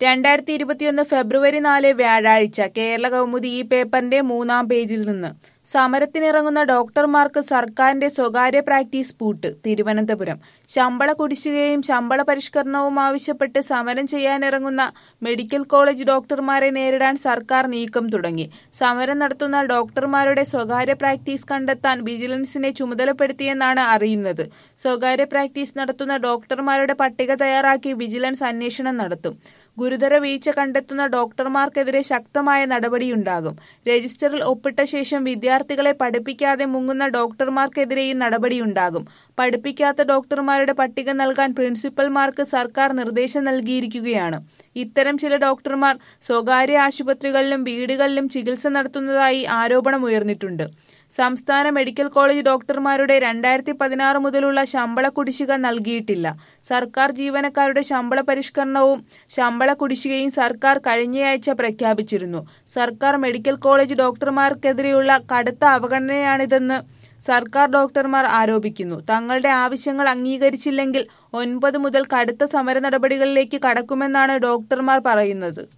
രണ്ടായിരത്തി ഇരുപത്തിയൊന്ന് ഫെബ്രുവരി നാല് വ്യാഴാഴ്ച കേരള കൗമുദി ഈ പേപ്പറിന്റെ മൂന്നാം പേജിൽ നിന്ന് സമരത്തിനിറങ്ങുന്ന ഡോക്ടർമാർക്ക് സർക്കാരിന്റെ സ്വകാര്യ പ്രാക്ടീസ് പൂട്ട് തിരുവനന്തപുരം ശമ്പള കുടിശ്ശികയും ശമ്പള പരിഷ്കരണവും ആവശ്യപ്പെട്ട് സമരം ചെയ്യാനിറങ്ങുന്ന മെഡിക്കൽ കോളേജ് ഡോക്ടർമാരെ നേരിടാൻ സർക്കാർ നീക്കം തുടങ്ങി സമരം നടത്തുന്ന ഡോക്ടർമാരുടെ സ്വകാര്യ പ്രാക്ടീസ് കണ്ടെത്താൻ വിജിലൻസിനെ ചുമതലപ്പെടുത്തിയെന്നാണ് അറിയുന്നത് സ്വകാര്യ പ്രാക്ടീസ് നടത്തുന്ന ഡോക്ടർമാരുടെ പട്ടിക തയ്യാറാക്കി വിജിലൻസ് അന്വേഷണം നടത്തും ഗുരുതര വീഴ്ച കണ്ടെത്തുന്ന ഡോക്ടർമാർക്കെതിരെ ശക്തമായ നടപടിയുണ്ടാകും രജിസ്റ്ററിൽ ഒപ്പിട്ട ശേഷം വിദ്യാർത്ഥികളെ പഠിപ്പിക്കാതെ മുങ്ങുന്ന ഡോക്ടർമാർക്കെതിരെയും നടപടിയുണ്ടാകും പഠിപ്പിക്കാത്ത ഡോക്ടർമാരുടെ പട്ടിക നൽകാൻ പ്രിൻസിപ്പൽമാർക്ക് സർക്കാർ നിർദ്ദേശം നൽകിയിരിക്കുകയാണ് ഇത്തരം ചില ഡോക്ടർമാർ സ്വകാര്യ ആശുപത്രികളിലും വീടുകളിലും ചികിത്സ നടത്തുന്നതായി ആരോപണമുയർന്നിട്ടുണ്ട് സംസ്ഥാന മെഡിക്കൽ കോളേജ് ഡോക്ടർമാരുടെ രണ്ടായിരത്തി പതിനാറ് മുതലുള്ള ശമ്പള കുടിശ്ശിക നൽകിയിട്ടില്ല സർക്കാർ ജീവനക്കാരുടെ ശമ്പള പരിഷ്കരണവും ശമ്പള കുടിശ്ശികയും സർക്കാർ കഴിഞ്ഞയാഴ്ച പ്രഖ്യാപിച്ചിരുന്നു സർക്കാർ മെഡിക്കൽ കോളേജ് ഡോക്ടർമാർക്കെതിരെയുള്ള കടുത്ത അവഗണനയാണിതെന്ന് സർക്കാർ ഡോക്ടർമാർ ആരോപിക്കുന്നു തങ്ങളുടെ ആവശ്യങ്ങൾ അംഗീകരിച്ചില്ലെങ്കിൽ ഒൻപത് മുതൽ കടുത്ത സമര നടപടികളിലേക്ക് കടക്കുമെന്നാണ് ഡോക്ടർമാർ പറയുന്നത്